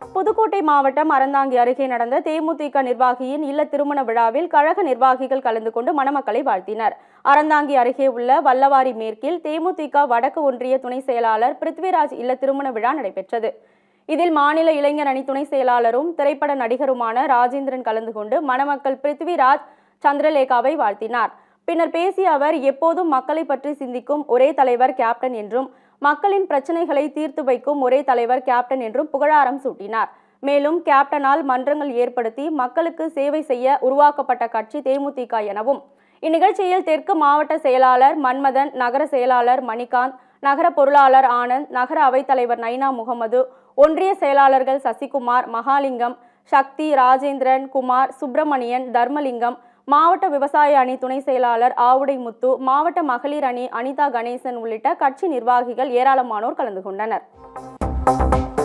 புதுக்கோட்டை மாவட்டம் அறந்தாங்கி அருகே நடந்த தேமுதிக நிர்வாகியின் இல்ல திருமண விழாவில் கழக நிர்வாகிகள் கலந்து கொண்டு மணமக்களை வாழ்த்தினர் அறந்தாங்கி அருகே உள்ள வல்லவாரி மேற்கில் தேமுதிக வடக்கு ஒன்றிய துணை செயலாளர் பிருத்விராஜ் இல்ல திருமண விழா நடைபெற்றது இதில் மாநில இளைஞர் அணி துணை செயலாளரும் திரைப்பட நடிகருமான ராஜேந்திரன் கலந்து கொண்டு மணமக்கள் பிருத்விராஜ் சந்திரலேகாவை வாழ்த்தினார் பின்னர் பேசிய அவர் எப்போதும் மக்களை பற்றி சிந்திக்கும் ஒரே தலைவர் கேப்டன் என்றும் மக்களின் பிரச்சனைகளை தீர்த்து வைக்கும் ஒரே தலைவர் கேப்டன் என்றும் புகழாரம் சூட்டினார் மேலும் கேப்டனால் மன்றங்கள் ஏற்படுத்தி மக்களுக்கு சேவை செய்ய உருவாக்கப்பட்ட கட்சி தேமுதிக எனவும் இந்நிகழ்ச்சியில் தெற்கு மாவட்ட செயலாளர் மன்மதன் நகர செயலாளர் மணிகாந்த் நகர பொருளாளர் ஆனந்த் நகர அவைத்தலைவர் நைனா முகமது ஒன்றிய செயலாளர்கள் சசிகுமார் மகாலிங்கம் சக்தி ராஜேந்திரன் குமார் சுப்பிரமணியன் தர்மலிங்கம் மாவட்ட விவசாய அணி துணை செயலாளர் ஆவுடை முத்து மாவட்ட மகளிர் அணி அனிதா கணேசன் உள்ளிட்ட கட்சி நிர்வாகிகள் ஏராளமானோர் கலந்து கொண்டனர்